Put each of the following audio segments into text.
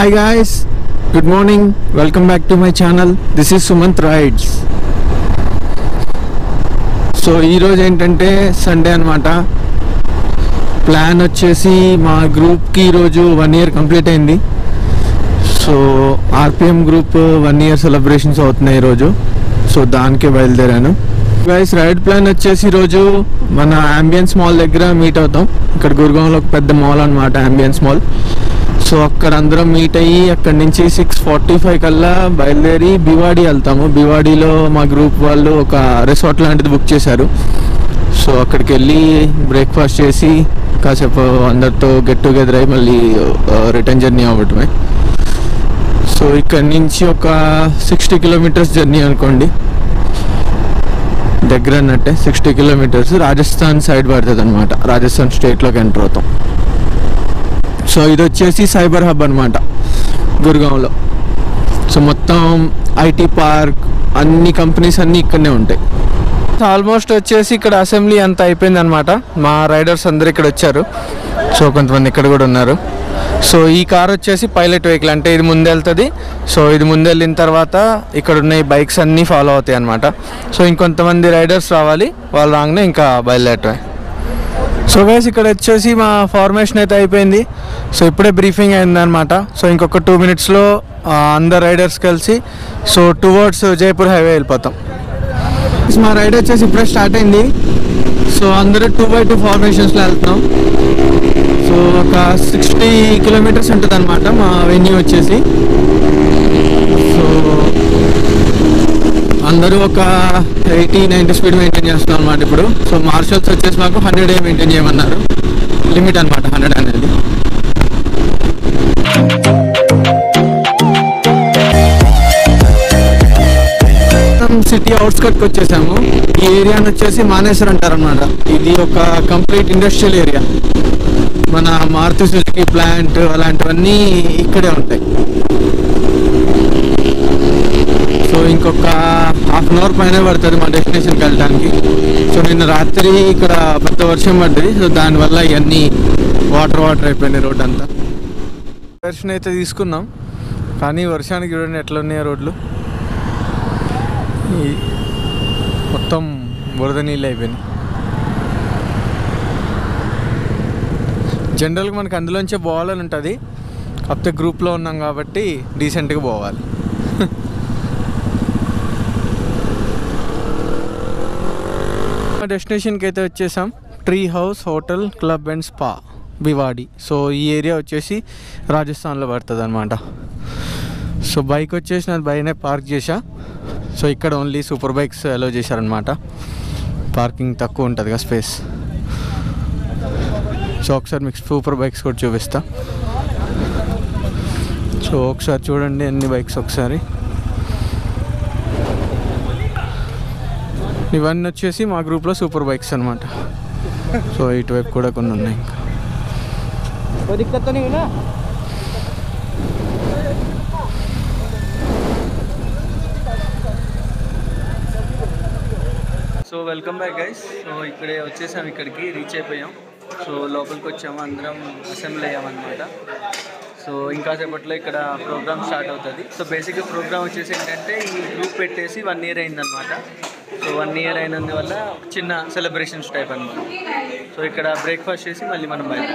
Hi guys, good morning. Welcome back to my channel. This is Sumant Rides. So ఈరోజు ఏంటంటే Sunday అనమాట plan వచ్చేసి మా గ్రూప్కి ఈరోజు వన్ ఇయర్ కంప్లీట్ అయింది so RPM group one year celebrations అవుతున్నాయి ఈరోజు సో దానికే బయలుదేరాను గైస్ రైడ్ ప్లాన్ వచ్చేసి ఈరోజు మన అంబియన్స్ మాల్ దగ్గర మీట్ అవుతాం ఇక్కడ గురుగాంలో ఒక పెద్ద మాల్ అనమాట అంబియన్స్ మాల్ సో అక్కడ అందరం మీట్ అయ్యి అక్కడ నుంచి సిక్స్ ఫార్టీ ఫైవ్ కల్లా బయలుదేరి బివాడి వెళ్తాము బివాడిలో మా గ్రూప్ వాళ్ళు ఒక రిసార్ట్ లాంటిది బుక్ చేశారు సో అక్కడికి వెళ్ళి బ్రేక్ఫాస్ట్ చేసి కాసేపు అందరితో గెట్ టుగెదర్ అయ్యి మళ్ళీ రిటర్న్ జర్నీ అవ్వటమే సో ఇక్కడ నుంచి ఒక సిక్స్టీ కిలోమీటర్స్ జర్నీ అనుకోండి దగ్గర అన్నట్టే సిక్స్టీ కిలోమీటర్స్ రాజస్థాన్ సైడ్ పడుతుంది అనమాట రాజస్థాన్ స్టేట్లోకి ఎంటర్ అవుతాం సో ఇది వచ్చేసి సైబర్ హబ్ అనమాట గురుగాంలో సో మొత్తం ఐటీ పార్క్ అన్ని కంపెనీస్ అన్నీ ఇక్కడనే ఉంటాయి ఆల్మోస్ట్ వచ్చేసి ఇక్కడ అసెంబ్లీ అంతా అయిపోయింది అనమాట మా రైడర్స్ అందరు ఇక్కడ వచ్చారు సో కొంతమంది ఇక్కడ కూడా ఉన్నారు సో ఈ కార్ వచ్చేసి పైలట్ వెహికల్ అంటే ఇది ముందు వెళ్తుంది సో ఇది ముందు వెళ్ళిన తర్వాత ఇక్కడ ఉన్న ఈ బైక్స్ అన్నీ ఫాలో అవుతాయి అనమాట సో ఇంకొంతమంది రైడర్స్ రావాలి వాళ్ళు రాగానే ఇంకా బయలుదేరటమే సో గైస్ ఇక్కడ వచ్చేసి మా ఫార్మేషన్ అయితే అయిపోయింది సో ఇప్పుడే బ్రీఫింగ్ అయిందనమాట సో ఇంకొక టూ మినిట్స్లో అందరు రైడర్స్ కలిసి సో టువర్డ్స్ జైపూర్ హైవే వెళ్ళిపోతాం మా రైడ్ వచ్చేసి ఇప్పుడే స్టార్ట్ అయింది సో అందరూ టూ బై టూ ఫార్మేషన్స్లో వెళ్తున్నాం సో ఒక సిక్స్టీ కిలోమీటర్స్ ఉంటుంది అనమాట మా వెన్యూ వచ్చేసి సో అందరూ ఒక ఎయిటీ నైంటీ స్పీడ్ మెయింటైన్ చేస్తున్నాం అనమాట ఇప్పుడు సో మార్షల్స్ వచ్చేసి మాకు హండ్రెడ్ ఏ మెయింటైన్ చేయమన్నారు లిమిట్ అనమాట హండ్రెడ్ అనేది సిటీ అవుట్స్కట్కి వచ్చేసాము ఈ ఏరియాని వచ్చేసి మానేశ్వర్ అంటారు అనమాట ఇది ఒక కంప్లీట్ ఇండస్ట్రియల్ ఏరియా మన మారుతి సుజుకి ప్లాంట్ అలాంటివన్నీ ఇక్కడే ఉంటాయి సో ఇంకొక హాఫ్ అన్ అవర్ పైన పడుతుంది మా డెస్టినేషన్కి వెళ్ళడానికి సో నిన్న రాత్రి ఇక్కడ పెద్ద వర్షం పడ్డది సో దానివల్ల ఇవన్నీ వాటర్ వాటర్ అయిపోయినాయి రోడ్ అంతా దర్శనం అయితే తీసుకున్నాం కానీ వర్షానికి చూడండి ఎట్లా ఉన్నాయి రోడ్లు ఈ మొత్తం బురద నీళ్ళు అయిపోయినాయి జనరల్గా మనకు అందులోంచే పోవాలని ఉంటుంది కాకపోతే గ్రూప్లో ఉన్నాం కాబట్టి డీసెంట్గా పోవాలి డెస్టినేషన్కి అయితే వచ్చేసాం tree house hotel club and spa Bhiwadi so ఈ ఏరియా వచ్చేసి రాజస్థాన్లో పడుతుంది అనమాట సో బైక్ వచ్చేసి నాది బైనే పార్క్ చేసా సో ఇక్కడ ఓన్లీ సూపర్ బైక్స్ అలో చేశారనమాట పార్కింగ్ తక్కువ ఉంటుంది కదా స్పేస్ సో ఒకసారి మీకు సూపర్ బైక్స్ కూడా చూపిస్తా సో ఒకసారి చూడండి అన్ని బైక్స్ ఒకసారి ఇవన్నీ వచ్చేసి మా గ్రూప్లో సూపర్ బైక్స్ అనమాట సో ఇటువైపు కూడా కొన్ని ఉన్నాయి ఇంకా कोई दिक्कत तो नहीं हुई ना so welcome back guys so ఇక్కడే వచ్చేసాం ఇక్కడికి రీచ్ అయిపోయాం సో లోపలికి వచ్చాము అందరం అసెంబ్లీ అయ్యామన్నమాట సో ఇంకా సేపట్లో ఇక్కడ ప్రోగ్రామ్ స్టార్ట్ అవుతుంది సో బేసిక్గా ప్రోగ్రామ్ వచ్చేసి ఏంటంటే ఈ గ్రూప్ పెట్టేసి వన్ ఇయర్ అయిందనమాట సో వన్ ఇయర్ అయినందువల్ల చిన్న సెలబ్రేషన్స్ టైప్ అనమాట సో ఇక్కడ బ్రేక్ఫాస్ట్ చేసి మళ్ళీ మనం బయట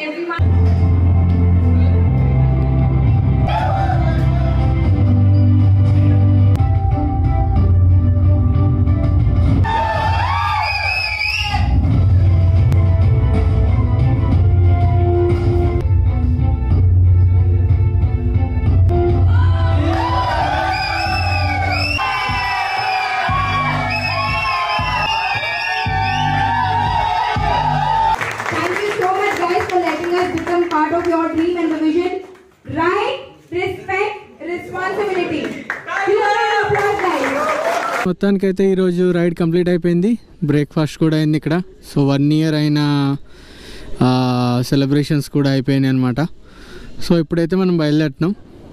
Thank you so much, guys, for letting us become part of your dream and the vision. Right, respect, responsibility. Give a round of applause, guys. మొత్తానికైతే ఈరోజు రైడ్ కంప్లీట్ అయిపోయింది breakfast కూడా అయింది ఇక్కడ సో వన్ ఇయర్ అయిన celebrations కూడా అయిపోయినాయి అనమాట సో ఇప్పుడైతే మనం బయలుదేరుతున్నాం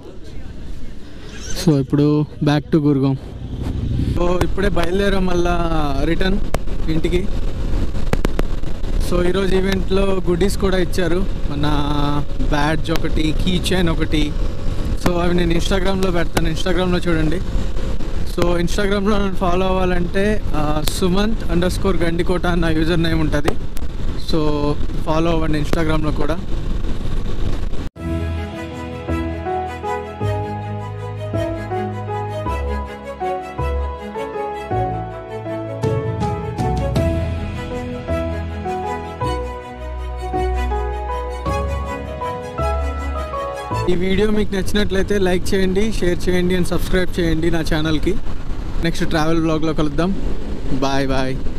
సో ఇప్పుడు బ్యాక్ టు గుర్గాం సో ఇప్పుడే బయలుదేరాం మళ్ళా రిటర్న్ ఇంటికి సో ఈరోజు ఈవెంట్లో గుడ్డీస్ కూడా ఇచ్చారు మన బ్యాడ్జ్ ఒకటి కీ చైన్ ఒకటి సో అవి నేను ఇన్స్టాగ్రామ్లో పెడతాను ఇన్స్టాగ్రామ్లో చూడండి సో ఇన్స్టాగ్రామ్లో నన్ను ఫాలో అవ్వాలంటే ఆ, సుమంత్ అండర్ స్కోర్ గండికోట అన్న యూజర్ నేమ్ ఉంటుంది సో ఫాలో అవ్వండి ఇన్స్టాగ్రామ్లో కూడా ఈ వీడియో మీకు నచ్చినట్లయితే లైక్ చేయండి షేర్ చేయండి అండ్ సబ్స్క్రైబ్ చేయండి నా ఛానల్కి నెక్స్ట్ ట్రావెల్ బ్లాగ్లో కలుద్దాం బాయ్ బాయ్